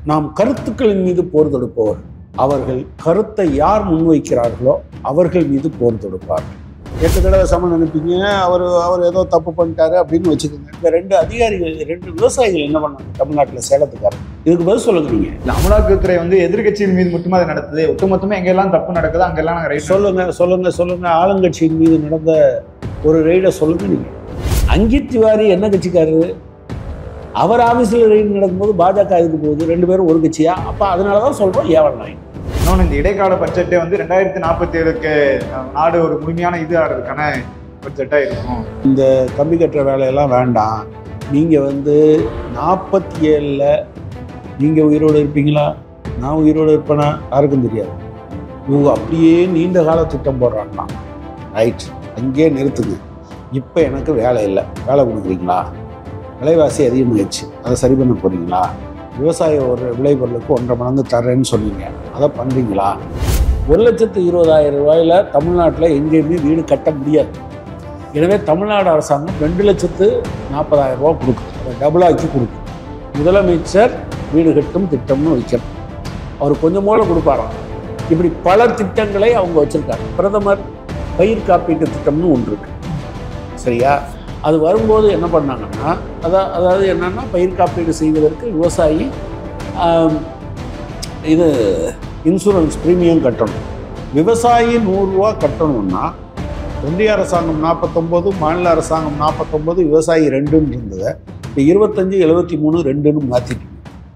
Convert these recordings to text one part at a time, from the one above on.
நாம் கருத்துக்களின் மீது போர் தொடுப்பவர் அவர்கள் கருத்தை யார் முன்வைக்கிறார்களோ அவர்கள் மீது போர் தொடுப்பார்கள் எட்டு தடவை சமன் அனுப்பிங்க அவர் அவர் ஏதோ தப்பு பண்ணிட்டாரு அப்படின்னு வச்சுக்கோங்க இந்த ரெண்டு அதிகாரிகள் ரெண்டு விவசாயிகள் என்ன பண்ணாங்க தமிழ்நாட்டில் சேலத்துக்காரர் இதுக்கு பதில் சொல்லுங்க நீங்க இந்த அமலாக்கத்துறை வந்து எதிர்க்கட்சியின் மீது மட்டுமே அதை நடத்துது ஒட்டுமொத்தமா எங்கெல்லாம் தப்பு நடக்குதோ அங்கெல்லாம் நாங்கள் ரைட் சொல்லுங்க சொல்லுங்க சொல்லுங்க ஆளுங்கட்சியின் மீது நடந்த ஒரு ரெய்டை சொல்லுங்க நீங்க அங்கித் திவாரி என்ன கட்சிக்காரரு அவர் ஆபீஸ்ல ரெய்டு நடக்கும்போது பாஜக இதுக்கு போகுது ரெண்டு பேரும் ஒரு கட்சியா அப்ப அதனால தான் சொல்றோம் ஏவல் நாய் இன்னொன்று இந்த இடைக்கால பட்ஜெட்டே வந்து ரெண்டாயிரத்தி நாற்பத்தி ஏழுக்கு நாடு ஒரு முழுமையான இது ஆகிறதுக்கான பட்ஜெட்டாக இருக்கும் கம்பி கட்டுற வேலையெல்லாம் வேண்டாம் நீங்க வந்து நாற்பத்தி ஏழுல நீங்க உயிரோடு இருப்பீங்களா நான் உயிரோடு இருப்பேனா யாருக்கும் தெரியாது இவங்க அப்படியே நீண்ட கால திட்டம் போடுறாங்களாம் ரைட் அங்கேயே நிறுத்துங்க இப்போ எனக்கு வேலை இல்லை வேலை கொடுக்குறீங்களா விலைவாசி அதிகமாகிடுச்சு அதை சரி பண்ண போறீங்களா விவசாய ஒரு விளைபொருளுக்கு ஒன்றரை மடங்கு தரேன்னு சொன்னீங்க அதை பண்ணுறீங்களா ஒரு லட்சத்து இருபதாயிரம் ரூபாயில தமிழ்நாட்டில் எங்கேயுமே வீடு கட்ட முடியாது எனவே தமிழ்நாடு அரசாங்கம் ரெண்டு லட்சத்து நாற்பதாயிரம் ரூபா கொடுக்கும் அதை டபுளாக்கி கொடுக்கும் முதலமைச்சர் வீடு கட்டும் திட்டம்னு வைக்கணும் அவர் கொஞ்சம் மூலம் கொடுப்பாராம் இப்படி பல திட்டங்களை அவங்க வச்சிருக்காங்க பிரதமர் பயிர் காப்பீட்டு திட்டம்னு ஒன்று இருக்கு சரியா அது வரும்போது என்ன பண்ணாங்கன்னா அதா அதாவது என்னன்னா பயிர் காப்பீடு செய்வதற்கு விவசாயி ஆம், இது இன்சூரன்ஸ் ப்ரீமியம் கட்டணும் விவசாயி நூறுரூவா கட்டணும்னா ஒன்றிய அரசாங்கம் நாற்பத்தொம்போது மாநில அரசாங்கம் நாற்பத்தொம்போது விவசாயி ரெண்டுன்னு இருந்ததை இப்போ இருபத்தஞ்சு எழுபத்தி மூணு ரெண்டுன்னு மாற்றிட்டு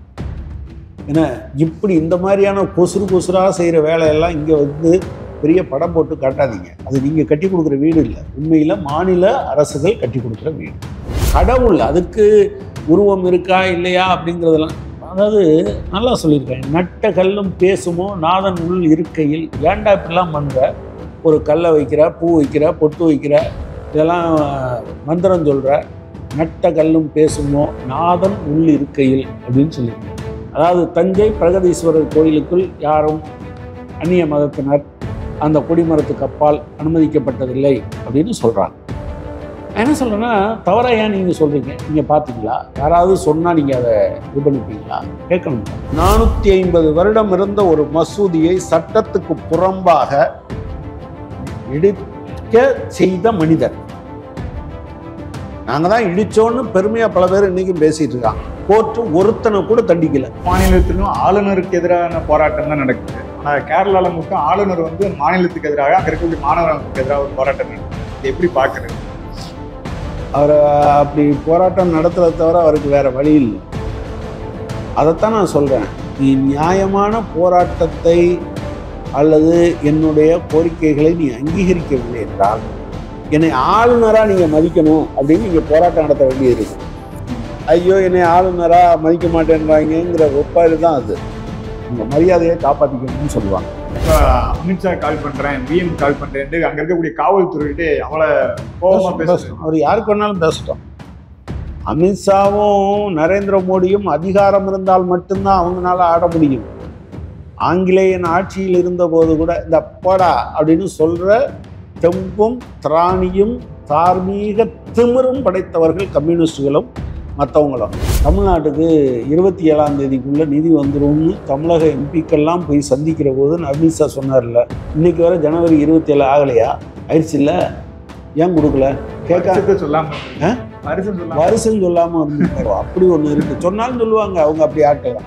ஏன்னா இப்படி இந்த மாதிரியான கொசுறு கொசுராக செய்கிற வேலையெல்லாம் இங்கே வந்து பெரிய படம் போட்டு காட்டாதீங்க அது நீங்கள் கட்டி கொடுக்குற வீடு இல்லை உண்மையில் மாநில அரசுகள் கட்டி கொடுக்குற வீடு கடவுள் அதுக்கு உருவம் இருக்கா இல்லையா அப்படிங்கிறதெல்லாம் அதாவது நல்லா சொல்லியிருக்காங்க நட்ட கல்லும் பேசுமோ நாதன் உள் இருக்கையில் ஏன்டா இப்படிலாம் பண்ணுற ஒரு கல்லை வைக்கிற பூ வைக்கிற பொட்டு வைக்கிற இதெல்லாம் மந்திரம் சொல்கிற நட்ட கல்லும் பேசுமோ நாதன் உள் இருக்கையில் அப்படின்னு சொல்லியிருக்காங்க அதாவது தஞ்சை பிரகதீஸ்வரர் கோயிலுக்குள் யாரும் அந்நிய மதத்தினர் அந்த கொடிமரத்துக்கு அப்பால் அனுமதிக்கப்பட்டதில்லை அப்படின்னு சொல்கிறாங்க நான் என்ன சொல்கிறேன்னா தவறாக ஏன் நீங்கள் சொல்கிறீங்க நீங்கள் பார்த்தீங்களா யாராவது சொன்னால் நீங்கள் அதை இது பண்ணிப்பீங்களா கேட்கணும் நானூற்றி ஐம்பது வருடம் இருந்த ஒரு மசூதியை சட்டத்துக்கு புறம்பாக இடிக்க செய்த மனிதர் நாங்கள் தான் இடிச்சோன்னு பெருமையாக பல பேர் இன்றைக்கும் பேசிகிட்டு இருக்காங்க கோர்ட்டு ஒருத்தனை கூட தண்டிக்கலை மாநிலத்திலும் ஆளுநருக்கு எதிரான போராட்டம் தான் நடக்குது ஆனால் கேரளாவில் மட்டும் ஆளுநர் வந்து மாநிலத்துக்கு எதிராக அங்கே இருக்கக்கூடிய மாணவர்களுக்கு எதிராக ஒரு போராட்டம் நடக்குது இது எப்படி பார்க்குறது அவரை அப்படி போராட்டம் நடத்துறத தவிர அவருக்கு வேற வழி இல்லை அதைத்தான் நான் சொல்கிறேன் நீ நியாயமான போராட்டத்தை அல்லது என்னுடைய கோரிக்கைகளை நீ அங்கீகரிக்கவில்லை என்றால் என்னை ஆளுநராக நீங்கள் மதிக்கணும் அப்படின்னு நீங்கள் போராட்டம் நடத்த வேண்டியது இருக்கு ஐயோ என்னை ஆளுநராக மதிக்க மாட்டேன்றாங்கங்கிற ஒப்பாடு தான் அது உங்கள் மரியாதையை காப்பாற்றிக்கணும்னு சொல்லுவாங்க இப்போ அமித்ஷா கால் பண்ணுறேன் பிஎம் கால் பண்ணுறேன்ட்டு அங்கே இருக்கக்கூடிய காவல்துறையிட்டு அவளை கோபமாக பேசுறேன் பேசட்டும். அவர் யாருக்கு வேணாலும் பேசட்டும் அமித்ஷாவும் நரேந்திர மோடியும் அதிகாரம் இருந்தால் மட்டும்தான் அவங்களால ஆட முடியும் ஆங்கிலேயன் ஆட்சியில் இருந்தபோது கூட இந்த போடா அப்படின்னு சொல்ற தெம்பும் திராணியும் தார்மீக திமிரும் படைத்தவர்கள் கம்யூனிஸ்டுகளும் மற்றவங்களும் தமிழ்நாட்டுக்கு இருபத்தி ஏழாம் தேதிக்குள்ள நிதி வந்துரும்னு தமிழக எம்பிக்கெல்லாம் போய் சந்திக்கிற போது அமித்ஷா சொன்னார்ல இன்னைக்கு வரை ஜனவரி இருபத்தி ஏழு ஆகலையா ஆயிடுச்சு இல்லை ஏன் கொடுக்கல கேட்க வருஷத்தை சொல்லாம ஆ? வருஷம் சொல்லாம வருஷம் சொல்லாம இருந்துட்டாரோ அப்படி ஒண்ணு இருக்கு சொன்னாலும் சொல்லுவாங்க அவங்க அப்படி ஆட்டலாம்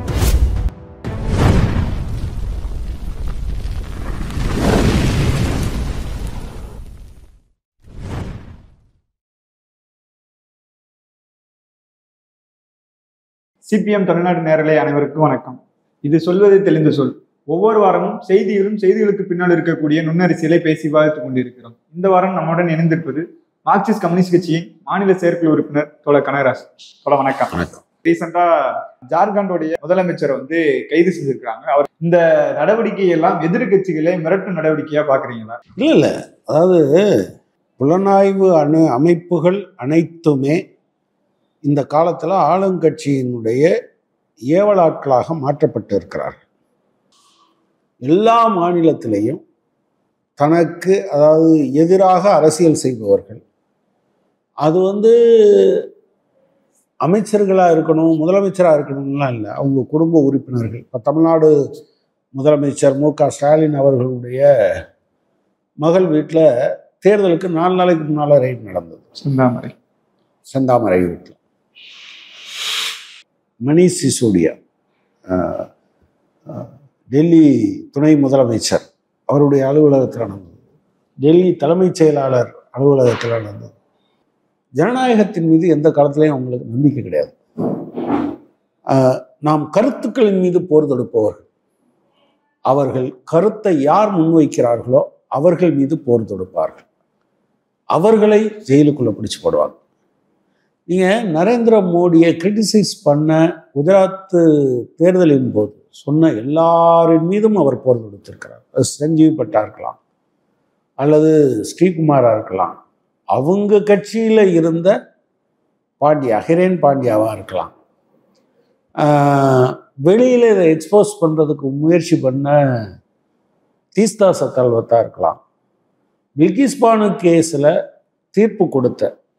சிபிஎம் தமிழ்நாடு நேரலை அனைவருக்கும் வணக்கம் இது சொல்வதை தெளிந்த சொல் ஒவ்வொரு வாரமும் செய்திகளும் செய்திகளுக்கு பின்னால் இருக்கக்கூடிய நுண்ணரசியலை பேசி விவாதித்துக் கொண்டிருக்கிறோம் இந்த வாரம் நம்முடன் இணைந்திருப்பது மார்க்சிஸ்ட் கம்யூனிஸ்ட் கட்சியின் மாநில செயற்குழு உறுப்பினர் தோழ கனகராஜ் தோழ வணக்கம் வணக்கம். ரீசெண்டா ஜார்க்கண்டோடைய முதலமைச்சரை வந்து கைது செஞ்சிருக்காங்க அவர் இந்த நடவடிக்கை எல்லாம் எதிர்கட்சிகளை மிரட்டும் நடவடிக்கையா பாக்குறீங்களா இல்ல இல்ல அதாவது புலனாய்வு அணு அமைப்புகள் அனைத்துமே இந்த காலத்துல ஆளுங்கட்சியினுடைய ஏவலாட்களாக மாற்றப்பட்டு இருக்கிறார்கள் எல்லா மாநிலத்திலையும் தனக்கு அதாவது எதிராக அரசியல் செய்பவர்கள் அது வந்து அமைச்சர்களாக இருக்கணும் முதலமைச்சராக இருக்கணும்லாம் இல்லை அவங்க குடும்ப உறுப்பினர்கள் இப்போ தமிழ்நாடு முதலமைச்சர் மு க ஸ்டாலின் அவர்களுடைய மகள் வீட்டில் தேர்தலுக்கு நாலு நாளைக்கு முன்னால் ரைட் நடந்தது சிந்தாமரை செந்தாமரை வீட்டில் மணிஷ் சிசோடியா ஆஹ், ஆஹ், டெல்லி துணை முதலமைச்சர் அவருடைய அலுவலகத்தில் நடந்தது டெல்லி தலைமைச் செயலாளர் அலுவலகத்தில் நடந்தது ஜனநாயகத்தின் மீது எந்த காலத்திலையும் அவங்களுக்கு நம்பிக்கை கிடையாது ஆஹ், நாம் கருத்துக்களின் மீது போர் தொடுப்பவர்கள் அவர்கள் கருத்தை யார் முன்வைக்கிறார்களோ அவர்கள் மீது போர் தொடுப்பார்கள் அவர்களை ஜெயிலுக்குள்ள பிடிச்சு போடுவாங்க நீங்க நரேந்திர மோடியை கிரிட்டிசைஸ் பண்ண குஜராத் தேர்தலின் போது சொன்ன எல்லாரின் மீதும் அவர் போர் தொடுத்திருக்கிறார் அது சஞ்சீவி பட்டா இருக்கலாம் அல்லது ஸ்ரீகுமாரா இருக்கலாம் அவங்க கட்சியில இருந்த பாண்டியா ஹிரேன் பாண்டியாவா இருக்கலாம் ஆஹ் வெளியில இதை எக்ஸ்போஸ் பண்றதுக்கு முயற்சி பண்ண தீஸ்தா சக்கல்வத்தா இருக்கலாம் பில்கிஸ் பானு கேஸில் தீர்ப்பு கொடுத்த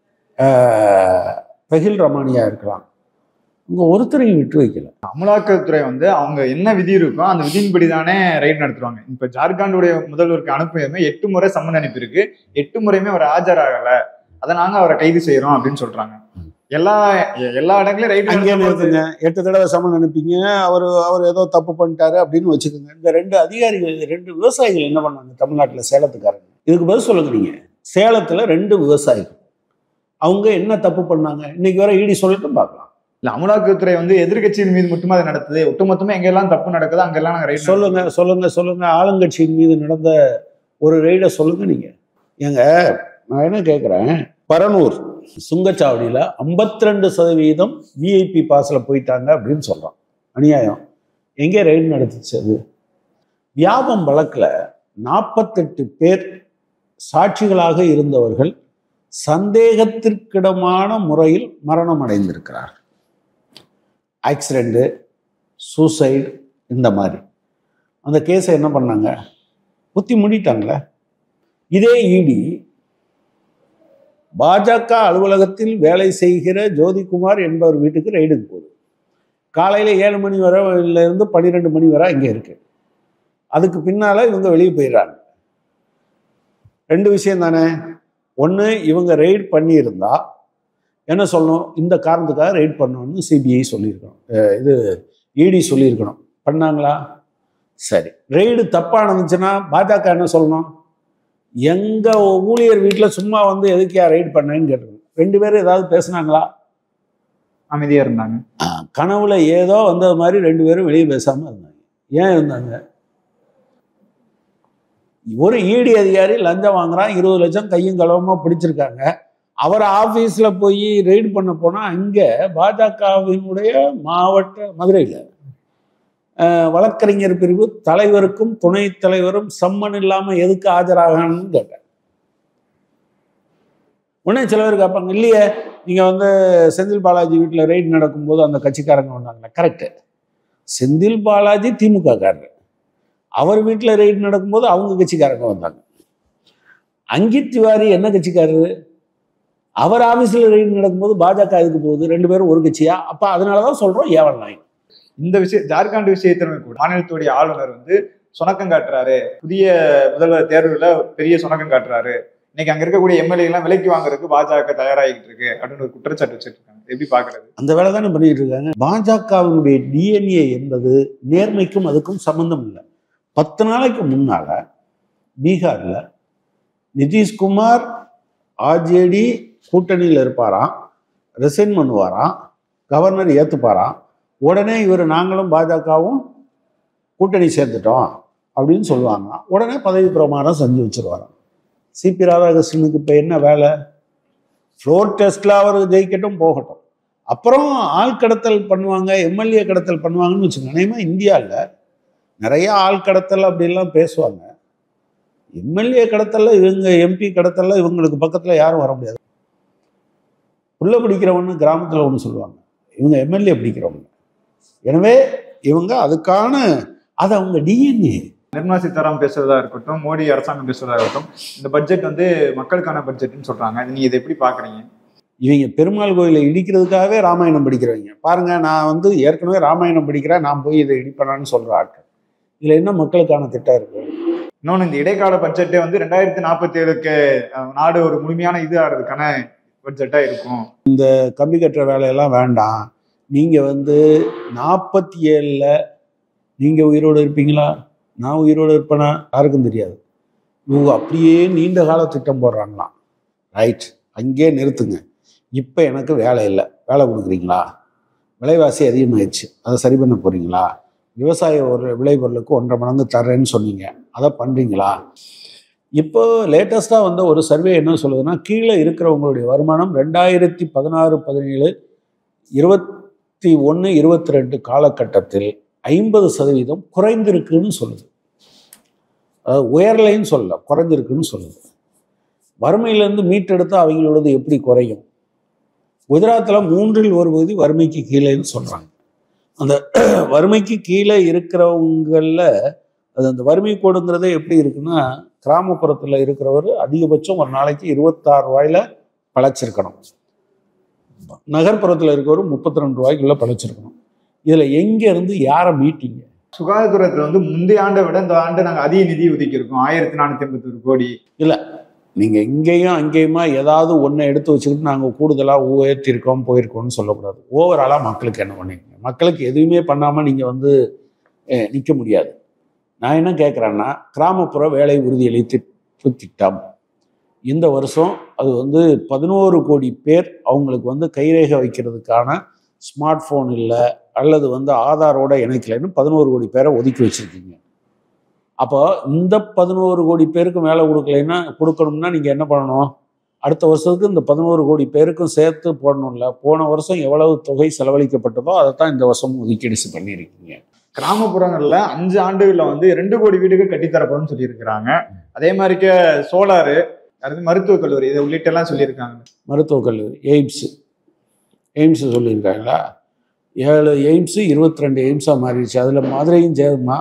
ஆஹ், பஹில் ரமானியா இருக்கலாம் இவங்க ஒருத்தரையும் விட்டு வைக்கல அமலாக்கத்துறை வந்து அவங்க என்ன விதி இருக்கோ அந்த விதியின்படி தானே ரைட் நடத்துவாங்க இப்ப ஜார்க்கண்டுடைய முதல்வருக்கு அனுப்பியுமே எட்டு முறை சம்மன் அனுப்பியிருக்கு எட்டு முறையுமே அவர் ஆஜராகல அதை நாங்க அவரை கைது செய்யறோம் அப்படின்னு சொல்றாங்க எல்லா எல்லா இடங்களையும் ரைட் அங்கே நிறுத்துங்க எட்டு தடவை சமன் அனுப்பிங்க அவர் அவர் ஏதோ தப்பு பண்ணிட்டாரு அப்படின்னு வச்சுக்கோங்க இந்த ரெண்டு அதிகாரிகள் ரெண்டு விவசாயிகள் என்ன பண்ணாங்க தமிழ்நாட்டில் சேலத்துக்காரங்க இதுக்கு பதில் சொல்லுங்க நீங்க சேலத்தில் ரெண்டு விவசாயிகள் அவங்க என்ன தப்பு பண்ணாங்க இன்னைக்கு வர ஈடி சொல்லட்டும் பார்க்கலாம் இல்ல அமலாக்கத்துறை வந்து எதிர்க்கட்சியின் மீது மட்டுமே அதை நடத்துது ஒட்டுமொத்தமா எங்கெல்லாம் தப்பு நடக்குதோ அங்கெல்லாம் நாங்க ரைட் சொல்லுங்க சொல்லுங்க சொல்லுங்க ஆளுங்கட்சியின் மீது நடந்த ஒரு ரெய்டை சொல்லுங்க நீங்க ஏங்க நான் என்ன கேட்குறேன் பரனூர் சுங்கச்சாவடியில் 52% ரெண்டு சதவீதம் விஐபி பாஸில் போயிட்டாங்க அப்படின்னு சொல்கிறான் அநியாயம் எங்கே ரெய்டு நடந்துச்சு அது வியாபம் வழக்கில் நாற்பத்தெட்டு பேர் சாட்சிகளாக இருந்தவர்கள் சந்தேகத்திற்கிடமான முறையில் மரணம் அடைந்திருக்கிறார் ஆக்சிடெண்ட்டு சூசைடு இந்த மாதிரி அந்த கேஸை என்ன பண்ணாங்க குத்தி முடிட்டாங்களே இதே இடி பாஜக அலுவலகத்தில் வேலை செய்கிற ஜோதிகுமார் என்பவர் வீட்டுக்கு ரைடுக்கு போகுது காலையில் ஏழு மணி வரை இருந்து பன்னிரெண்டு மணி வரை இங்கே இருக்கு அதுக்கு பின்னால இவங்க வெளியே போயிடுறாங்க ரெண்டு விஷயம் தானே ஒன்று இவங்க ரெய்ட் பண்ணியிருந்தா என்ன சொல்லணும் இந்த காரணத்துக்காக ரெய்ட் பண்ணணும்னு சிபிஐ சொல்லியிருக்கணும் அஹ் இது இடி சொல்லியிருக்கணும் பண்ணாங்களா சரி ரெய்டு தப்பா நடந்துச்சுன்னா பாஜக என்ன சொல்லணும் எங்க ஊழியர் வீட்டில் சும்மா வந்து எதுக்கியா ரெய்டு பண்ணேன்னு கேட்டிருக்கணும் ரெண்டு பேரும் ஏதாவது பேசுனாங்களா அமைதியா இருந்தாங்க ஆஹ் கனவுல ஏதோ வந்தது மாதிரி ரெண்டு பேரும் வெளியே பேசாம இருந்தாங்க ஏன் இருந்தாங்க ஒரு இடி அதிகாரி லஞ்சம் வாங்குறான் இருபது லட்சம் கையும் களவுமா பிடிச்சிருக்காங்க அவர் ஆபீஸ்ல போய் ரெய்டு பண்ண போனா அங்க பாஜகவினுடைய மாவட்ட மதுரையில் வழக்கறிஞர் பிரிவு தலைவருக்கும் துணைத் தலைவரும் சம்மன் இல்லாம எதுக்கு ஆஜராகணும்னு கேட்டேன் உடனே சில பேர் கேட்பாங்க இல்லையே நீங்க வந்து செந்தில் பாலாஜி வீட்டில் ரெய்டு நடக்கும்போது அந்த கட்சிக்காரங்க வந்தாங்க கரெக்டு செந்தில் பாலாஜி திமுக காரர் அவர் வீட்டில் ரெய்டு நடக்கும்போது அவங்க கட்சிக்காரங்க வந்தாங்க அங்கித் திவாரி என்ன கட்சிக்காரரு அவர் ஆஃபீஸில் ரெய்டு நடக்கும்போது பாஜக இதுக்கு போகுது ரெண்டு பேரும் ஒரு கட்சியா அப்போ அதனால தான் சொல்கிறோம் ஏவல் நாய் இந்த விஷயம் ஜார்க்கண்ட் விஷயத்திலுமே கூட மாநிலத்துடைய ஆளுநர் வந்து சுணக்கம் காட்டுறாரு புதிய முதல்வர் தேர்வுல பெரிய சுணக்கம் காட்டுறாரு இன்னைக்கு அங்க இருக்கக்கூடிய எம்எல்ஏ எல்லாம் விலைக்கு வாங்குறதுக்கு பாஜக தயாராகிட்டு இருக்கு அப்படின்னு ஒரு குற்றச்சாட்டு வச்சிட்டு இருக்காங்க எப்படி பாக்குறது அந்த வேலை தானே பண்ணிட்டு இருக்காங்க பாஜகவினுடைய டிஎன்ஏ என்பது நேர்மைக்கும் அதுக்கும் சம்பந்தம் இல்லை பத்து நாளைக்கு முன்னால பீகார்ல நிதிஷ்குமார் ஆர்ஜேடி கூட்டணியில் இருப்பாராம் ரிசைன் பண்ணுவாராம் கவர்னர் ஏற்றுப்பாராம் உடனே இவர் நாங்களும் பாஜகவும் கூட்டணி சேர்த்துட்டோம் அப்படின்னு சொல்லுவாங்க உடனே பதவி பிரமாணம் செஞ்சு வச்சிருவாராம் சிபி ராதாகிருஷ்ணனுக்கு இப்போ என்ன வேலை ஃப்ளோர் டெஸ்ட்டில் அவர் ஜெயிக்கட்டும் போகட்டும் அப்புறம் ஆள் கடத்தல் பண்ணுவாங்க எம்எல்ஏ கடத்தல் பண்ணுவாங்கன்னு வச்சுக்கோங்க அநேகமாக இந்தியாவில் நிறைய ஆள் கடத்தல் அப்படிலாம் பேசுவாங்க எம்எல்ஏ கடத்தல்ல இவங்க எம்பி கடத்தல்ல இவங்களுக்கு பக்கத்தில் யாரும் வர முடியாது புள்ள பிடிக்கிறவன்னு கிராமத்தில் ஒன்று சொல்லுவாங்க இவங்க எம்எல்ஏ பிடிக்கிறவங்க எனவே இவங்க அதுக்கான அது அவங்க டிஎன்ஏ நிர்மலா சீதாராமன் பேசுறதா இருக்கட்டும் மோடி அரசாங்கம் பேசுறதா இருக்கட்டும் இந்த பட்ஜெட் வந்து மக்களுக்கான பட்ஜெட்னு சொல்றாங்க இது நீங்க இதை எப்படி பாக்குறீங்க இவங்க பெருமாள் கோயிலை இடிக்கிறதுக்காகவே ராமாயணம் படிக்கிறவங்க பாருங்க நான் வந்து ஏற்கனவே ராமாயணம் படிக்கிறேன் நான் போய் இதை இடிப்பேனான்னு சொல்ற ஆட்கள் இதுல என்ன மக்களுக்கான திட்டம் இருக்கு இன்னொன்னு இந்த இடைக்கால பட்ஜெட்டே வந்து ரெண்டாயிரத்தி நாற்பத்தி ஏழுக்கு நாடு ஒரு முழுமையான இது ஆகிறதுக்கான பட்ஜெட்டா இருக்கும் கம்பி கட்டுற வேலையெல்லாம் வேண்டாம் நீங்க வந்து நாற்பத்தி ஏழுல நீங்க உயிரோடு இருப்பீங்களா நான் உயிரோடு இருப்பேனா யாருக்கும் தெரியாது இவங்க அப்படியே நீண்ட கால திட்டம் போடுறாங்களாம் ரைட் அங்கேயே நிறுத்துங்க இப்போ எனக்கு வேலை இல்லை வேலை கொடுக்குறீங்களா விலைவாசி அதிகமாயிடுச்சு அதை சரி பண்ண போறீங்களா விவசாய ஒரு விளைபொருளுக்கு ஒன்றரை மடங்கு தர்றேன்னு சொன்னீங்க அதை பண்ணுறீங்களா இப்போ லேட்டஸ்ட்டாக வந்த ஒரு சர்வே என்ன சொல்லுதுன்னா கீழே இருக்கிறவங்களுடைய வருமானம் ரெண்டாயிரத்தி பதினாறு பதினேழு இருபத்தி ஒன்று இருபத்தி ரெண்டு காலகட்டத்தில் ஐம்பது சதவீதம் குறைந்திருக்குன்னு சொல்லுது அதாவது உயரலைன்னு சொல்லல குறைஞ்சிருக்குன்னு சொல்லுது வறுமையிலேருந்து மீட்டெடுத்து அவங்களோடது எப்படி குறையும் குஜராத்தில் மூன்றில் ஒரு பகுதி வறுமைக்கு கீழேன்னு சொல்கிறாங்க அந்த வறுமைக்கு கீழே இருக்கிறவங்களில் அது அந்த வறுமை கோடுங்கிறதே எப்படி இருக்குன்னா கிராமப்புறத்தில் இருக்கிறவர் அதிகபட்சம் ஒரு நாளைக்கு இருபத்தாறு ரூபாயில பழைச்சிருக்கணும் நகர்ப்புறத்தில் இருக்கிறவர் முப்பத்தி ரெண்டு ரூபாய்க்குள்ள பழைச்சிருக்கணும் இதில் எங்கேருந்து யாரை மீட்டிங்க சுகாதாரத்துறை வந்து முந்தைய ஆண்டை விட இந்த ஆண்டு நாங்க அதிக நிதி ஒதுக்கியிருக்கோம் ஆயிரத்தி நானூத்தி எண்பத்தி ஒரு கோடி நீங்கள் இங்கேயும் அங்கேயுமா ஏதாவது ஒன்றை எடுத்து வச்சுக்கிட்டு நாங்கள் கூடுதலாக உயர்த்திருக்கோம் போயிருக்கோம்னு சொல்லக்கூடாது ஓவராலாக மக்களுக்கு என்ன பண்ணிக்கங்க மக்களுக்கு எதுவுமே பண்ணாமல் நீங்கள் வந்து நிற்க முடியாது நான் என்ன கேட்குறேன்னா கிராமப்புற வேலை உறுதியளித்து திட்டம் இந்த வருஷம் அது வந்து பதினோரு கோடி பேர் அவங்களுக்கு வந்து கைரேகை வைக்கிறதுக்கான ஸ்மார்ட் ஃபோன் இல்லை அல்லது வந்து ஆதாரோட இணைக்கலைன்னு பதினோரு கோடி பேரை ஒதுக்கி வச்சுருக்கீங்க அப்போ இந்த பதினோரு கோடி பேருக்கு வேலை கொடுக்கலைன்னா கொடுக்கணும்னா நீங்கள் என்ன பண்ணணும் அடுத்த வருஷத்துக்கு இந்த பதினோரு கோடி பேருக்கும் சேர்த்து போடணும்ல போன வருஷம் எவ்வளவு தொகை செலவழிக்கப்பட்டதோ அதை தான் இந்த வருஷம் ஒதுக்கீடு பண்ணியிருக்கீங்க கிராமப்புறங்கள்ல அஞ்சு ஆண்டுகள்ல வந்து ரெண்டு கோடி வீடுகள் கட்டித்தரப்படும் சொல்லியிருக்கிறாங்க அதே மாதிரிக்க சோலாரு அடுத்து மருத்துவக் கல்லூரி இதை உள்ளிட்ட எல்லாம் சொல்லியிருக்காங்க மருத்துவக் கல்லூரி எய்ம்ஸ் எய்ம்ஸ் சொல்லியிருக்காங்களா ஏழு எய்ம்ஸு இருபத்தி ரெண்டு எய்ம்ஸாக மாறிடுச்சு அதில் மதுரையும் சேருமா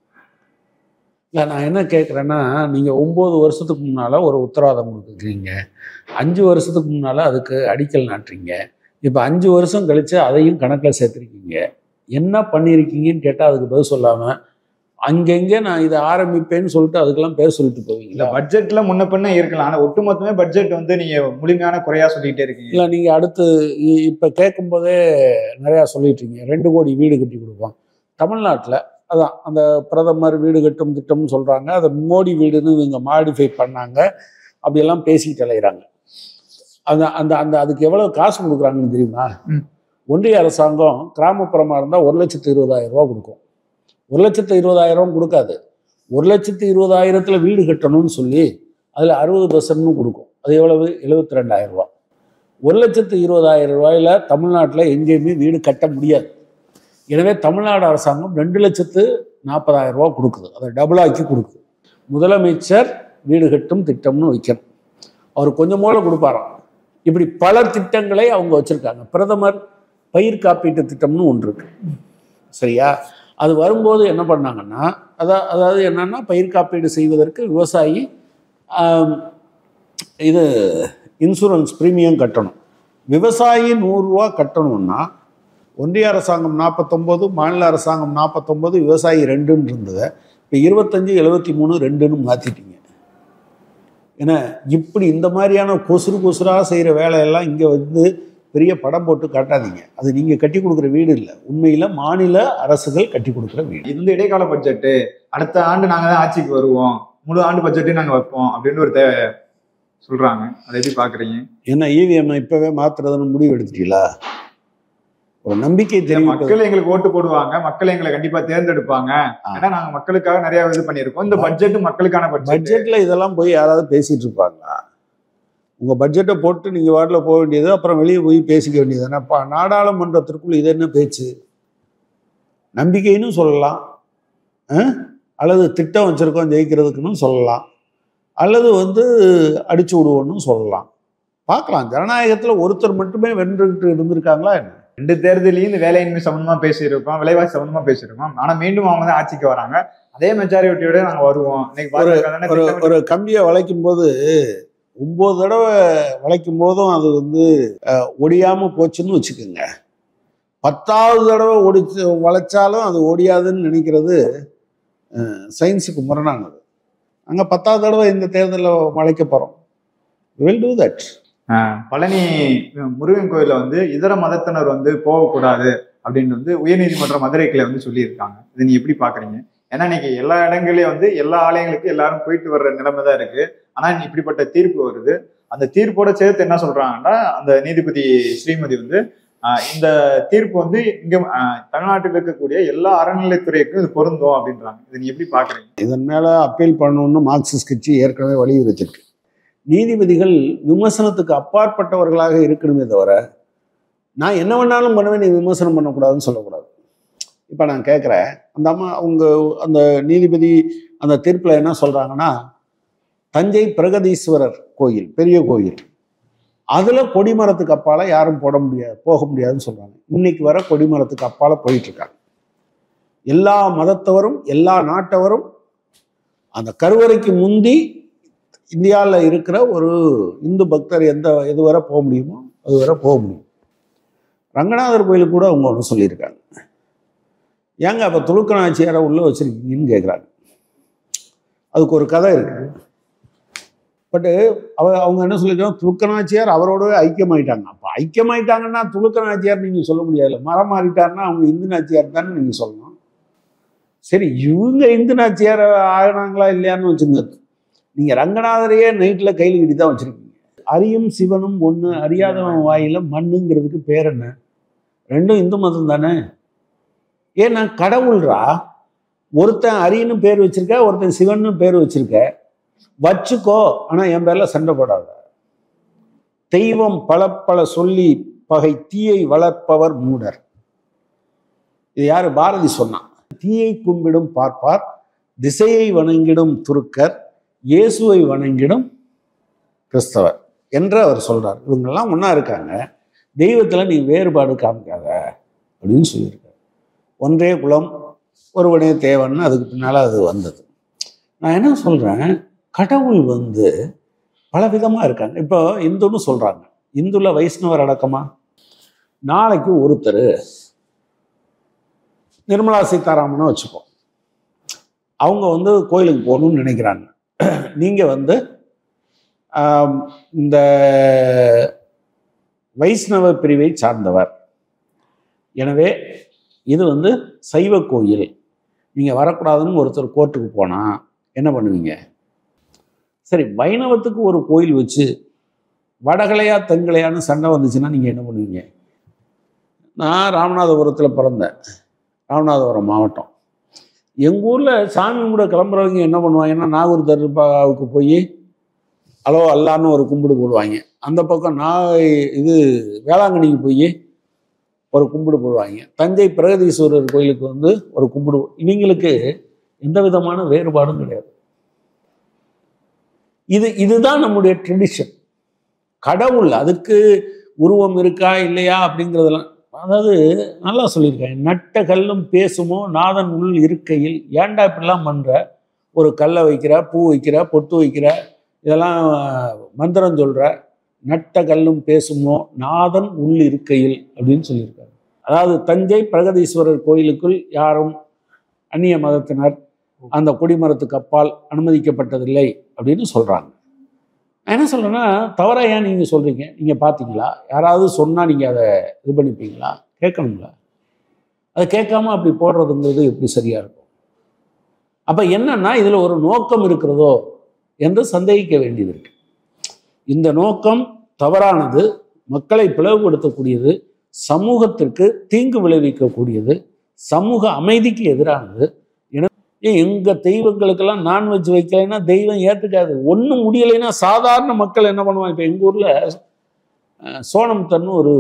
இல்லை நான் என்ன கேட்குறேன்னா நீங்கள் ஒம்பது வருஷத்துக்கு முன்னால் ஒரு உத்தரவாதம் கொடுக்குறீங்க அஞ்சு வருஷத்துக்கு முன்னால் அதுக்கு அடிக்கல் நாட்டுறீங்க இப்போ அஞ்சு வருஷம் கழித்து அதையும் கணக்கில் சேர்த்துருக்கீங்க என்ன பண்ணியிருக்கீங்கன்னு கேட்டால் அதுக்கு பதில் சொல்லாமல் அங்கங்கே நான் இதை ஆரம்பிப்பேன்னு சொல்லிட்டு அதுக்கெல்லாம் பேர் சொல்லிட்டு இல்ல போவீங்களா பட்ஜெட்ல முன்ன பின்ன இருக்கலாம் ஆனா ஒட்டுமொத்தமே பட்ஜெட் வந்து நீங்க முழுமையான குறையா சொல்லிட்டே இருக்கீங்க இல்லை நீங்கள் அடுத்து இ- இப்போ கேட்கும்போதே நிறையா சொல்லிட்டீங்க ரெண்டு கோடி வீடு கட்டி கொடுப்போம் தமிழ்நாட்டில் அதான் அந்த பிரதமர் வீடு கட்டும் திட்டம்னு சொல்கிறாங்க அதை மோடி வீடுன்னு இவங்க மாடிஃபை பண்ணாங்க அப்படியெல்லாம் பேசிக்கிட்டு அலைகிறாங்க அந்த அந்த அந்த அதுக்கு எவ்வளோ காசு கொடுக்குறாங்கன்னு தெரியுமா ம். ஒன்றிய அரசாங்கம் கிராமப்புறமாக இருந்தால் ஒரு லட்சத்து இருபதாயிரம் ரூபா கொடுக்கும் ஒரு லட்சத்து இருபதாயிரம் கொடுக்காது ஒரு லட்சத்து இருபதாயிரத்தில் வீடு கட்டணும்னு சொல்லி அதில் அறுபது பர்சன்ட்னு கொடுக்கும் அது எவ்வளவு எழுபத்தி ரெண்டாயிரம் ரூபா ஒரு லட்சத்து இருபதாயிரம் ரூபாயில தமிழ்நாட்டில் எங்கேயுமே வீடு கட்ட முடியாது எனவே தமிழ்நாடு அரசாங்கம் ரெண்டு லட்சத்து நாற்பதாயிரம் ரூபா கொடுக்குது அதை டபுளாக்கி கொடுக்குது முதலமைச்சர் வீடு கட்டும் திட்டம்னு வைக்கணும் அவர் கொஞ்சம் போல கொடுப்பாராம் இப்படி பல திட்டங்களை அவங்க வச்சுருக்காங்க பிரதமர் பயிர் காப்பீட்டு திட்டம்னு ஒன்று இருக்கு சரியா அது வரும்போது என்ன பண்ணாங்கன்னா அதா அதாவது என்னன்னா பயிர் காப்பீடு செய்வதற்கு விவசாயி ஆம், இது இன்சூரன்ஸ் ப்ரீமியம் கட்டணும் விவசாயி நூறுரூவா கட்டணும்னா ஒன்றிய அரசாங்கம் நாற்பத்தொம்போது மாநில அரசாங்கம் நாற்பத்தொம்போது விவசாயி ரெண்டுன்னு இருந்ததை இப்போ இருபத்தஞ்சு எழுபத்தி மூணு ரெண்டுன்னு மாற்றிட்டீங்க ஏன்னா இப்படி இந்த மாதிரியான கொசுறு கொசுராக செய்கிற வேலையெல்லாம் இங்கே வந்து பெரிய படம் போட்டு காட்டாதீங்க அது நீங்கள் கட்டி கொடுக்குற வீடு இல்லை உண்மையில் மாநில அரசுகள் கட்டி கொடுக்குற வீடு இது வந்து இடைக்கால பட்ஜெட் அடுத்த ஆண்டு நாங்க தான் ஆட்சிக்கு வருவோம் முழு ஆண்டு பட்ஜெட்டையும் நாங்க வைப்போம் அப்படின்னு ஒரு தே- சொல்றாங்க அதை எப்படி பாக்குறீங்க ஏன்னா இவிஎம் இப்போவே மாற்றுறதுன்னு முடிவு எடுத்துட்டீங்களா ஒரு நம்பிக்கை தெரிவிப்பது மக்கள் எங்களுக்கு ஓட்டு போடுவாங்க மக்கள் எங்களை கண்டிப்பா தேர்ந்தெடுப்பாங்க ஆ. ஏன்னா நாங்க மக்களுக்காக நிறைய இது பண்ணியிருக்கோம் இந்த பட்ஜெட் மக்களுக்கான பட்ஜெட் பட்ஜெட்ல இதெல்லாம் போய் யாராவது பேசிட்டு இருப்பாங்களா உங்க பட்ஜெட்டை போட்டு நீங்க வாட்டில் போக வேண்டியது அப்புறம் வெளியே போய் பேசிக்க வேண்டியது என்னப்பா நாடாளுமன்றத்திற்குள் இது என்ன பேச்சு நம்பிக்கைன்னு சொல்லலாம் ஆ? அல்லது திட்டம் வச்சிருக்கோம் ஜெயிக்கிறதுக்குன்னு சொல்லலாம் அல்லது வந்து அடிச்சு விடுவோன்னு சொல்லலாம் பார்க்கலாம் ஜனநாயகத்தில் ஒருத்தர் மட்டுமே வென்றுகிட்டு இருந்திருக்காங்களா என்ன ரெண்டு தேர்தலையும் இந்த வேலையின்மை சம்பந்தமா பேசியிருக்கோம் விலைவாசி சம்பந்தமா பேசியிருக்கோம் ஆனா மீண்டும் அவங்க தான் ஆட்சிக்கு வராங்க அதே மெஜாரிட்டியோட நாங்க வருவோம் இன்னைக்கு பாஜக தானே ஒரு திட்டமிட்டு- ஒரு கம்பியை வளைக்கும் போது ஒம்பது தடவை வளைக்கும் போதும் அது வந்து அஹ், ஒடியாம போச்சுன்னு வச்சுக்கோங்க பத்தாவது தடவை ஒடிச்சு வளைச்சாலும் அது ஒடியாதுன்னு நினைக்கிறது அஹ், சயின்ஸுக்கு முரணானது அங்கே பத்தாவது தடவை இந்த தேர்தலில் வளைக்க போகிறோம் will do that ah Palani Murugan கோயில்ல வந்து இதர மதத்தினர் வந்து போகக்கூடாது அப்படின்னு வந்து உயர்நீதிமன்ற மதுரை கிளை வந்து சொல்லியிருக்காங்க இதை நீ எப்படி பாக்குறீங்க ஏன்னா இன்னைக்கு எல்லா இடங்களையும் வந்து எல்லா ஆலயங்களுக்கும் எல்லாரும் போயிட்டு வர்ற நிலைமை தான் இருக்கு ஆனா இப்படிப்பட்ட தீர்ப்பு வருது அந்த தீர்ப்போட சேர்த்து என்ன சொல்றாங்கன்னா அந்த நீதிபதி ஸ்ரீமதி வந்து ஆஹ் இந்த தீர்ப்பு வந்து இங்க ஆஹ் தமிழ்நாட்டில் இருக்கக்கூடிய எல்லா அறநிலைத்துறைக்கும் இது பொருந்தும் அப்படின்றாங்க இதை நீ எப்படி பாக்குறீங்க இதன் மேலே அப்பீல் பண்ணணும்னு மார்க்சிஸ்ட் கட்சி ஏற்கனவே வலியுறுத்திருக்கு நீதிபதிகள் விமர்சனத்துக்கு அப்பாற்பட்டவர்களாக இருக்கணுமே தவிர நான் என்ன வேணாலும் பண்ணுவேன் நீ விமர்சனம் பண்ணக்கூடாதுன்னு சொல்லக்கூடாது இப்போ நான் கேட்குறேன் அந்த அம்மா அவங்க அந்த நீதிபதி அந்த தீர்ப்பில் என்ன சொல்கிறாங்கன்னா தஞ்சை பிரகதீஸ்வரர் கோயில் பெரிய கோயில் அதில் கொடிமரத்துக்கு அப்பால் யாரும் போட முடியாது போக முடியாதுன்னு சொல்கிறாங்க இன்னைக்கு வர கொடிமரத்துக்கு அப்பால் போயிட்டுருக்காங்க எல்லா மதத்தவரும் எல்லா நாட்டவரும் அந்த கருவறைக்கு முந்தி இந்தியாவில் இருக்கிற ஒரு இந்து பக்தர் எந்த எது வரை போக முடியுமோ அது வரை போக முடியும் ரங்கநாதர் கோயிலுக்கு கூட அவங்க ஒன்று சொல்லியிருக்காங்க ஏங்க அப்போ துலுக்க நாச்சியாரை உள்ளே வச்சுருக்கீங்கன்னு கேட்குறாங்க அதுக்கு ஒரு கதை இருக்கு பட்டு அவ அவங்க என்ன சொல்லியிருக்காங்க துலுக்க நாச்சியார் அவரோடவே ஐக்கியமாயிட்டாங்க அப்போ ஐக்கியமாயிட்டாங்கன்னா துலுக்க நாச்சியார் நீங்கள் சொல்ல முடியாதுல்ல மரம் மாறிட்டாருன்னா அவங்க இந்து நாச்சியார் தானே நீங்கள் சொல்லணும் சரி இவங்க இந்து நாச்சியார் ஆகினாங்களா இல்லையான்னு வச்சுங்க நீங்கள் ரங்கநாதரையே நைட்டில் கையில் கட்டி தான் வச்சுருக்கீங்க அரியும் சிவனும் ஒன்று அறியாதவன் வாயில மண்ணுங்கிறதுக்கு பேர் என்ன ரெண்டும் இந்து மதம் தானே ஏன்னா கடவுள்ரா ஒருத்தன் அரியன்னு பேர் வச்சிருக்க ஒருத்தன் சிவன்னு பேர் வச்சிருக்க வச்சுக்கோ ஆனால் என் பேரில் சண்டை போடாத தெய்வம் பல பல சொல்லி பகை தீயை வளர்ப்பவர் மூடர் இது யாரு பாரதி சொன்னான் தீயை கும்பிடும் பார்ப்பார் திசையை வணங்கிடும் துருக்கர் இயேசுவை வணங்கிடும் கிறிஸ்தவர் என்று அவர் சொல்றார் இவங்கெல்லாம் ஒன்றா இருக்காங்க தெய்வத்தில் நீ வேறுபாடு காமிக்காத அப்படின்னு சொல்லியிருக்காரு ஒன்றே குலம் ஒருவனே தேவன்னு அதுக்கு பின்னால் அது வந்தது நான் என்ன சொல்கிறேன் கடவுள் வந்து பலவிதமாக இருக்காங்க இப்போ இந்துன்னு சொல்கிறாங்க இந்துல வைஷ்ணவர் அடக்கமா நாளைக்கு ஒருத்தர் நிர்மலா சீதாராமனை வச்சுப்போம் அவங்க வந்து கோயிலுக்கு போகணும்னு நினைக்கிறாங்க நீங்கள் வந்து ஆம், இந்த வைஷ்ணவ பிரிவை சார்ந்தவர் எனவே இது வந்து சைவ கோயில் நீங்கள் வரக்கூடாதுன்னு ஒருத்தர் கோர்ட்டுக்கு போனால் என்ன பண்ணுவீங்க சரி வைணவத்துக்கு ஒரு கோயில் வச்சு வடகலையா தென்கலையான்னு சண்டை வந்துச்சுன்னா நீங்கள் என்ன பண்ணுவீங்க நான் ராமநாதபுரத்தில் பிறந்தேன் ராமநாதபுரம் மாவட்டம் எங்கள் ஊரில் சாமி கும்பிட கிளம்புறவங்க என்ன பண்ணுவாங்கன்னா நாகூர் தர்பாவுக்கு போய் அலோ அல்லான்னு ஒரு கும்பிடு போடுவாங்க அந்த பக்கம் நான் இது வேளாங்கண்ணிக்கு போய் ஒரு கும்பிடு போடுவாங்க தஞ்சை பிரகதீஸ்வரர் கோயிலுக்கு வந்து ஒரு கும்பிடு இவங்களுக்கு எந்த விதமான வேறுபாடும் கிடையாது இது இதுதான் நம்முடைய ட்ரெடிஷன் கடவுள் அதுக்கு உருவம் இருக்கா இல்லையா அப்படிங்கிறதெல்லாம் அதாவது நல்லா சொல்லியிருக்காங்க நட்ட கல்லும் பேசுமோ நாதன் உள் இருக்கையில் ஏன்டா இப்படிலாம் பண்ற ஒரு கல்லை வைக்கிற பூ வைக்கிற பொட்டு வைக்கிற இதெல்லாம் மந்திரம் சொல்ற நட்ட கல்லும் பேசுமோ நாதன் உள் இருக்கையில் அப்படின்னு சொல்லியிருக்காரு அதாவது தஞ்சை பிரகதீஸ்வரர் கோயிலுக்குள் யாரும் அந்நிய மதத்தினர் அந்த கொடிமரத்துக்கு அப்பால் அனுமதிக்கப்பட்டதில்லை அப்படின்னு சொல்றாங்க நான் என்ன சொல்றேன்னா தவறா ஏன் நீங்க சொல்றீங்க நீங்க பார்த்தீங்களா யாராவது சொன்னா நீங்க அதை இது பண்ணிப்பீங்களா கேட்கணுங்களா அதை கேட்காம அப்படி போடுறதுங்கிறது எப்படி சரியா இருக்கும் அப்ப என்னன்னா இதுல ஒரு நோக்கம் இருக்கிறதோ என்று சந்தேகிக்க வேண்டியது இருக்கு இந்த நோக்கம் தவறானது மக்களை பிளவுபடுத்தக்கூடியது சமூகத்திற்கு தீங்கு விளைவிக்கக்கூடியது சமூக அமைதிக்கு எதிரானது ஏன் எங்க தெய்வங்களுக்கெல்லாம் நான்வெஜ் வைக்கலைன்னா தெய்வம் ஏத்துக்காது ஒன்றும் முடியலைன்னா சாதாரண மக்கள் என்ன பண்ணுவாங்க இப்போ எங்கள் ஊரில் சோனமுத்தன்னு ஒரு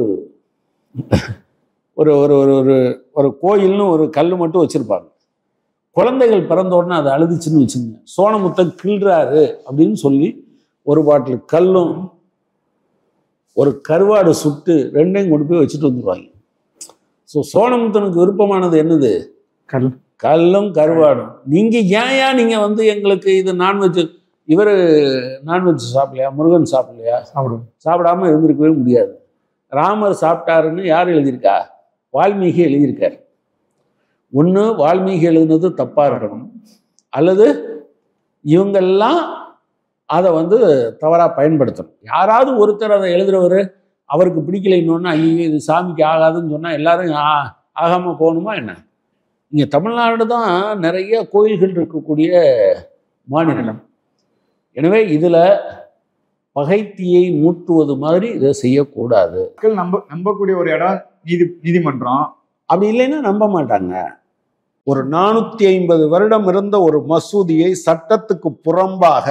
ஒரு ஒரு ஒரு ஒரு ஒரு கோயில்னு ஒரு கல் மட்டும் வச்சுருப்பாங்க குழந்தைகள் பிறந்த உடனே அது அழுதுச்சுன்னு வச்சுங்க சோனமுத்தன் கிள்றாரு அப்படின்னு சொல்லி ஒரு பாட்டில் கல்லும் ஒரு கருவாடு சுட்டு ரெண்டையும் கொண்டு போய் வச்சுட்டு வந்துடுவாங்க ஸோ சோனமுத்தனுக்கு விருப்பமானது என்னது கல் கல்லும் கருவாடும் நீங்க ஏன் ஏன் நீங்க வந்து எங்களுக்கு இது நான்வெஜ் இவர் நான்வெஜ் சாப்பிடலையா முருகன் சாப்பிடலையா சாப்பிடுவோம் சாப்பிடாம இருந்திருக்கவே முடியாது ராமர் சாப்பிட்டாருன்னு யார் எழுதியிருக்கா வால்மீகி எழுதியிருக்கார் ஒன்று வால்மீகி எழுதுனது தப்பாக இருக்கணும் அல்லது இவங்கெல்லாம் அதை வந்து தவறாக பயன்படுத்தணும் யாராவது ஒருத்தர் அதை எழுதுறவர் அவருக்கு பிடிக்கலைன்னொன்னா ஐயோ இது சாமிக்கு ஆகாதுன்னு சொன்னால் எல்லாரும் ஆ ஆகாமல் போகணுமா என்ன இங்கே தமிழ்நாடு தான் நிறைய கோயில்கள் இருக்கக்கூடிய மாநிலம் எனவே இதில் பகைத்தீயை மூட்டுவது மாதிரி இதை செய்யக்கூடாது மக்கள் நம்ப நம்பக்கூடிய ஒரு இடம் நீதி நீதிமன்றம் அப்படி இல்லைன்னா நம்ப மாட்டாங்க ஒரு நானூற்றி ஐம்பது வருடம் இருந்த ஒரு மசூதியை சட்டத்துக்கு புறம்பாக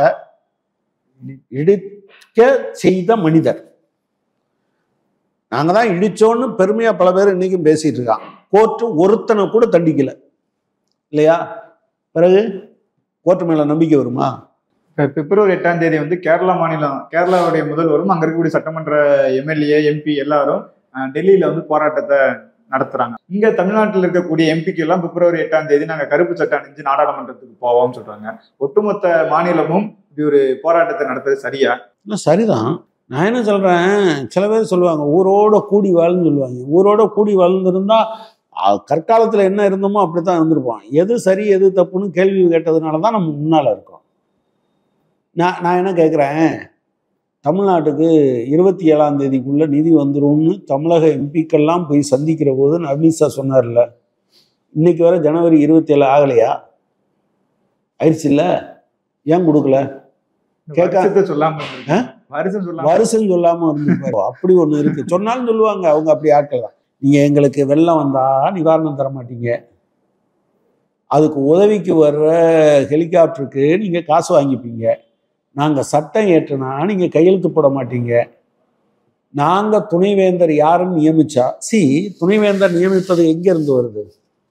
இடிக்க செய்த மனிதர் நாங்கள் தான் இடிச்சோன்னு பெருமையாக பல பேர் இன்னைக்கும் பேசிட்டு இருக்கான் கோர்ட்டு ஒருத்தனை கூட தண்டிக்கல இல்லையா பிறகு கோர்ட்டு மேலே நம்பிக்கை வருமா இப்ப பிப்ரவரி எட்டாம் தேதி வந்து கேரளா மாநிலம் கேரளாவுடைய முதல்வரும் அங்க இருக்கக்கூடிய சட்டமன்ற எம்எல்ஏ எம்பி எல்லாரும் அஹ், டெல்லியில வந்து போராட்டத்தை நடத்துறாங்க இங்க தமிழ்நாட்டில் இருக்கக்கூடிய எம்பிக்கு எல்லாம் பிப்ரவரி எட்டாம் தேதி நாங்க கருப்பு சட்டை அணிஞ்சு நாடாளுமன்றத்துக்கு போவோம்னு சொல்றாங்க ஒட்டுமொத்த மாநிலமும் இப்படி ஒரு போராட்டத்தை நடத்துறது சரியா இல்லை சரிதான் நான் என்ன சொல்கிறேன் சில பேர் சொல்லுவாங்க ஊரோட கூடி வாழ்ன்னு சொல்லுவாங்க ஊரோட கூடி வாழ்ந்துருந்தா கற்காலத்தில் என்ன இருந்தோமோ அப்படி தான் இருந்திருப்போம் எது சரி எது தப்புன்னு கேள்வி கேட்டதுனால தான் நம்ம முன்னால் இருக்கோம் நான் நான் என்ன கேட்குறேன் தமிழ்நாட்டுக்கு இருபத்தி ஏழாம் தேதிக்குள்ளே நிதி வந்துரும்னு தமிழக எம்பிக்கெல்லாம் போய் சந்திக்கிற போது அமித்ஷா சொன்னார்ல இன்னைக்கு வர ஜனவரி இருபத்தி ஏழு ஆகலையா ஆயிடுச்சு இல்லை ஏன் கொடுக்கல இந்த கேட்க- வருஷத்தை சொல்லாம இருந்திருக்கு. வருஷம் சொல்லாம வருஷம் சொல்லாம இருந்துப்பாரு அப்படி ஒண்ணு இருக்கு சொன்னாலும் சொல்லுவாங்க அவங்க அப்படி ஆட்கள் தான் நீங்க எங்களுக்கு வெள்ளம் வந்தா நிவாரணம் தர மாட்டீங்க அதுக்கு உதவிக்கு வர்ற ஹெலிகாப்டருக்கு நீங்க காசு வாங்கிப்பீங்க நாங்க சட்டம் ஏற்றுனா நீங்க கையெழுத்து போட மாட்டீங்க நாங்க துணைவேந்தர் யாருன்னு நியமிச்சா சி துணைவேந்தர் நியமிப்பது எங்க இருந்து வருது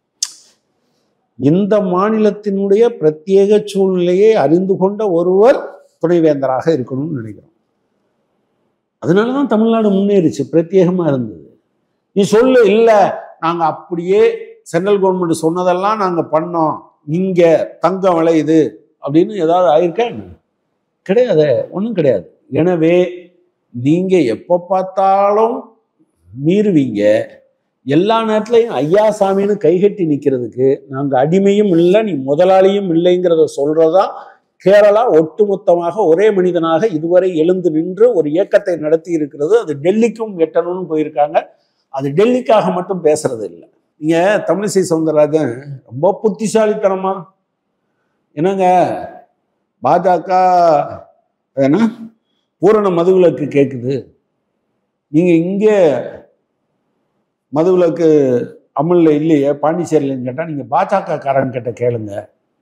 இந்த மாநிலத்தினுடைய பிரத்யேக சூழ்நிலையை அறிந்து கொண்ட ஒருவர் துணைவேந்தராக இருக்கணும்னு நினைக்கிறோம் அதனால தான் தமிழ்நாடு முன்னேறிச்சு பிரத்யேகமா இருந்தது நீ சொல்லு இல்லை நாங்க அப்படியே சென்ட்ரல் கவர்மெண்ட் சொன்னதெல்லாம் நாங்க பண்ணோம் இங்க தங்கம் விளையுது அப்படின்னு ஏதாவது ஆயிருக்கா என்ன? கிடையாது ஒன்றும் கிடையாது எனவே நீங்க எப்போ பார்த்தாலும் மீறுவீங்க எல்லா நேரத்துலையும் ஐயா சாமின்னு கைகட்டி நிற்கிறதுக்கு நாங்கள் அடிமையும் இல்லை நீ முதலாளியும் இல்லைங்கிறத சொல்றதா கேரளா ஒட்டுமொத்தமாக ஒரே மனிதனாக இதுவரை எழுந்து நின்று ஒரு இயக்கத்தை நடத்தி இருக்கிறது அது டெல்லிக்கும் எட்டணும்னு போயிருக்காங்க அது டெல்லிக்காக மட்டும் பேசுறது இல்லை நீங்க தமிழிசை சவுந்தரராஜன் ரொம்ப புத்திசாலித்தனமா என்னங்க பாஜக என்ன பூரண மதுவிலக்கு கேட்குது நீங்க இங்கே மதுவிலக்கு அமலில் இல்லையே பாண்டிச்சேரியிலன்னு கேட்டால் நீங்கள் பாஜக காரங்கிட்ட கேளுங்க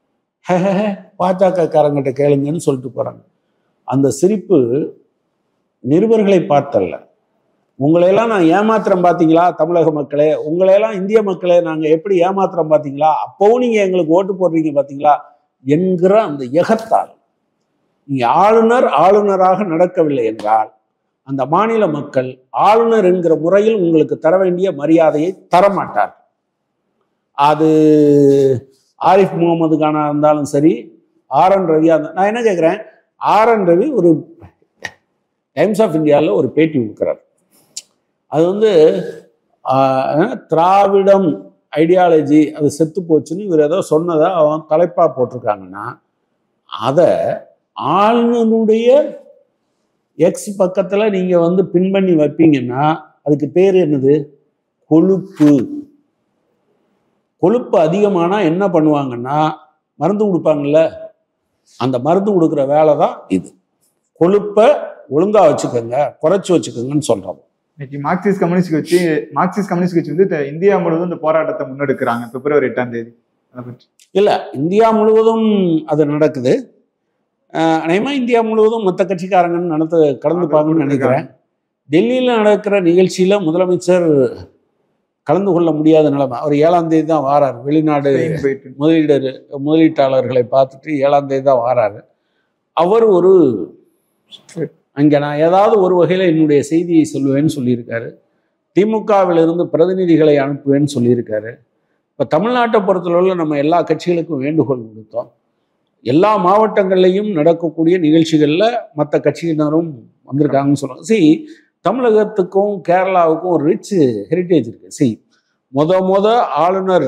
பாஜக காரங்கிட்ட கேளுங்கன்னு சொல்லிட்டு போகிறாங்க அந்த சிரிப்பு நிருபர்களை பார்த்தல்ல உங்களையெல்லாம் நான் ஏமாத்திரம் பார்த்தீங்களா தமிழக மக்களே உங்களையெல்லாம் இந்திய மக்களே நாங்கள் எப்படி ஏமாத்திரம் பார்த்தீங்களா அப்போவும் நீங்கள் எங்களுக்கு ஓட்டு போடுறீங்க பார்த்தீங்களா என்கிற அந்த எகத்தால் நீங்கள் ஆளுநர் ஆளுநராக நடக்கவில்லை என்றால் அந்த மாநில மக்கள் ஆளுநர் என்கிற முறையில் உங்களுக்கு தர வேண்டிய மரியாதையை தரமாட்டார் அது ஆரிஃப் முகமது கானா இருந்தாலும் சரி ஆர் என் ரவியா இருந்தா நான் என்ன கேட்குறேன் ஆர் என் ரவி ஒரு டைம்ஸ் ஆஃப் இந்தியாவில் ஒரு பேட்டி கொடுக்குறார் அது வந்து ஆஹ், திராவிடம் ஐடியாலஜி அது செத்து போச்சுன்னு இவர் ஏதோ சொன்னதை அவன் தலைப்பாக போட்டிருக்காங்கன்னா அதை ஆளுநருடைய எக்ஸ் பக்கத்தில் நீங்கள் வந்து பின் பண்ணி வைப்பீங்கன்னா அதுக்கு பேர் என்னது கொழுப்பு கொழுப்பு அதிகமானால் என்ன பண்ணுவாங்கன்னா மருந்து கொடுப்பாங்கல்ல அந்த மருந்து கொடுக்குற வேலை தான் இது கொழுப்பை ஒழுங்கா வச்சுக்கோங்க குறைச்சி வச்சுக்கோங்கன்னு சொல்கிறோம் இன்னைக்கு மார்க்சிஸ்ட் கம்யூனிஸ்ட் கட்சி மார்க்சிஸ்ட் கம்யூனிஸ்ட் கட்சி வந்து த- இந்தியா முழுவதும் இந்த போராட்டத்தை முன்னெடுக்கிறாங்க பிப்ரவரி எட்டாம் தேதி அதை பற்றி இல்லை இந்தியா முழுவதும் அது நடக்குது அநேகமாக இந்தியா முழுவதும் மற்ற கட்சிக்காரங்கன்னு நடத்து கலந்துப்பாங்கன்னு நினைக்கிறேன் டெல்லியில் நடக்கிற நிகழ்ச்சியில் முதலமைச்சர் கலந்து கொள்ள முடியாத நிலைமை அவர் ஏழாம் தேதி தான் வாரார் வெளிநாடு ஸ்பெயின் போயிட்டு முதலீடர் முதலீட்டாளர்களை பார்த்துட்டு ஏழாம் தேதி தான் வாராரு அவர் ஒரு அங்கே நான் ஏதாவது ஒரு வகையில் என்னுடைய செய்தியை சொல்லுவேன்னு சொல்லியிருக்காரு திமுகவிலிருந்து பிரதிநிதிகளை அனுப்புவேன்னு சொல்லியிருக்காரு இப்போ தமிழ்நாட்டை பொறுத்தளவில் நம்ம எல்லா கட்சிகளுக்கும் வேண்டுகோள் கொடுத்தோம் எல்லா மாவட்டங்கள்லையும் நடக்கக்கூடிய நிகழ்ச்சிகளில் மற்ற கட்சியினரும் வந்திருக்காங்கன்னு சொல்லுவாங்க சி தமிழகத்துக்கும் கேரளாவுக்கும் ஒரு ரிச் ஹெரிட்டேஜ் இருக்கு சி முத முத ஆளுநர்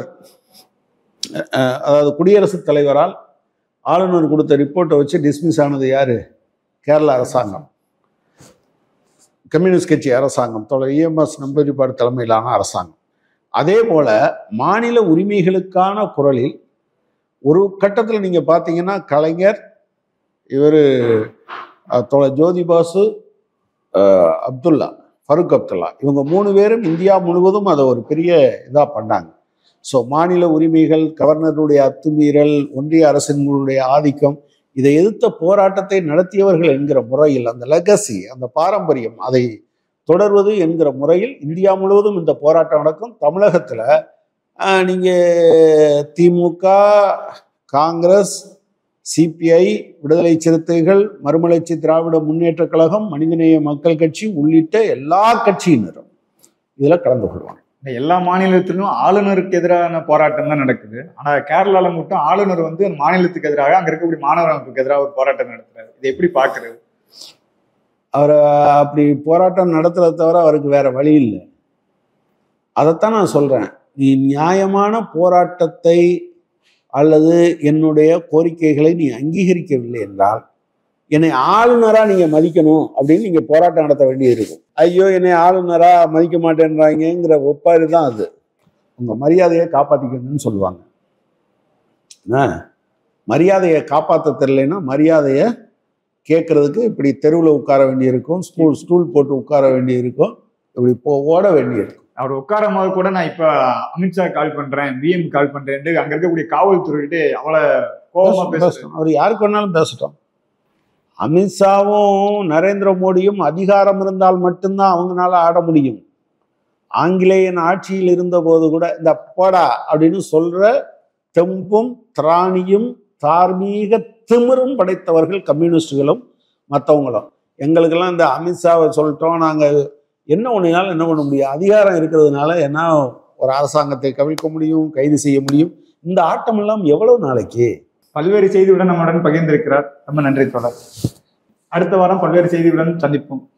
அஹ், அதாவது குடியரசுத் தலைவரால் ஆளுநர் கொடுத்த ரிப்போர்ட்டை வச்சு டிஸ்மிஸ் ஆனது யாரு கேரள அரசாங்கம் கம்யூனிஸ்ட் கட்சி அரசாங்கம் தொடர் இஎம்எஸ் நம்பரிப்பாடு தலைமையிலான அரசாங்கம் அதே போல மாநில உரிமைகளுக்கான குரலில் ஒரு கட்டத்தில் நீங்கள் பார்த்தீங்கன்னா கலைஞர் இவர் தோழர் ஜோதி பாசு அஹ், அப்துல்லா ஃபருக் அப்துல்லா இவங்க மூணு பேரும் இந்தியா முழுவதும் அதை ஒரு பெரிய இதாக பண்ணாங்க ஸோ மாநில உரிமைகள் கவர்னருடைய அத்துமீறல் ஒன்றிய அரசினுடைய ஆதிக்கம் இதை எதிர்த்த போராட்டத்தை நடத்தியவர்கள் என்கிற முறையில் அந்த லெகசி அந்த பாரம்பரியம் அதை தொடர்வது என்கிற முறையில் இந்தியா முழுவதும் இந்த போராட்டம் நடக்கும் தமிழகத்தில் நீங்கள் திமுக காங்கிரஸ் சிபிஐ விடுதலை சிறுத்தைகள் மறுமலர்ச்சி திராவிட முன்னேற்ற கழகம் மனிதநேய மக்கள் கட்சி உள்ளிட்ட எல்லா கட்சியினரும் இதில் கலந்து கொள்வாங்க இந்த எல்லா மாநிலத்திலும் ஆளுநருக்கு எதிரான போராட்டம் தான் நடக்குது ஆனா கேரளால மட்டும் ஆளுநர் வந்து அந்த மாநிலத்துக்கு எதிராக அங்க இருக்கக்கூடிய மாணவர் அமைப்புக்கு எதிராக ஒரு போராட்டம் நடத்துறாரு இதை எப்படி பாக்குறது அவரை அப்படி போராட்டம் நடத்துறத தவிர அவருக்கு வேற வழி இல்லை அதைத்தான் நான் சொல்றேன் நீ நியாயமான போராட்டத்தை அல்லது என்னுடைய கோரிக்கைகளை நீ அங்கீகரிக்கவில்லை என்றால் என்னை ஆளுநரா நீங்க மதிக்கணும் அப்படின்னு நீங்க போராட்டம் நடத்த வேண்டியது இருக்கும் ஐயோ என்னை ஆளுநரா மதிக்க மாட்டேன்றாங்கங்கிற ஒப்பாரி தான் அது உங்க மரியாதையை காப்பாத்திக்கணும்னு சொல்லுவாங்க என்ன? மரியாதையை காப்பாற்ற தெரியலைன்னா மரியாதையை கேட்கறதுக்கு இப்படி தெருவில் உட்கார வேண்டியிருக்கும் ஸ்கூல் ஸ்டூல் போட்டு உட்கார வேண்டியிருக்கும் இப்படி போ ஓட வேண்டியிருக்கும் அவர் உட்காரும் போது கூட நான் இப்ப அமித்ஷா கால் பண்றேன் பிஎம் கால் பண்றேன்ட்டு அங்க இருக்கக்கூடிய காவல்துறையிட்டு அவளை கோபமா பேசுறாரு பேசட்டும். அவர் யாருக்கு வேணாலும் பேசட்டும் அமித்ஷாவும் நரேந்திர மோடியும் அதிகாரம் இருந்தால் மட்டும்தான் அவங்களால ஆட முடியும் ஆங்கிலேயன் ஆட்சியில் இருந்தபோது கூட இந்த போடா அப்படின்னு சொல்ற தெம்பும் திராணியும் தார்மீக திமிரும் படைத்தவர்கள் கம்யூனிஸ்டுகளும் மற்றவங்களும் எங்களுக்கெல்லாம் இந்த அமித்ஷாவை சொல்லிட்டோம் நாங்கள் என்ன ஒன்றினாலும் என்ன பண்ண முடியும் அதிகாரம் இருக்கிறதுனால என்ன ஒரு அரசாங்கத்தை கவிழ்க்க முடியும் கைது செய்ய முடியும் இந்த ஆட்டம் எல்லாம் எவ்வளவு நாளைக்கு பல்வேறு செய்தியுடன் நம்முடன் பகிர்ந்திருக்கிறார் ரொம்ப நன்றி தொடர் அடுத்த வாரம் பல்வேறு செய்தியுடன் சந்திப்போம்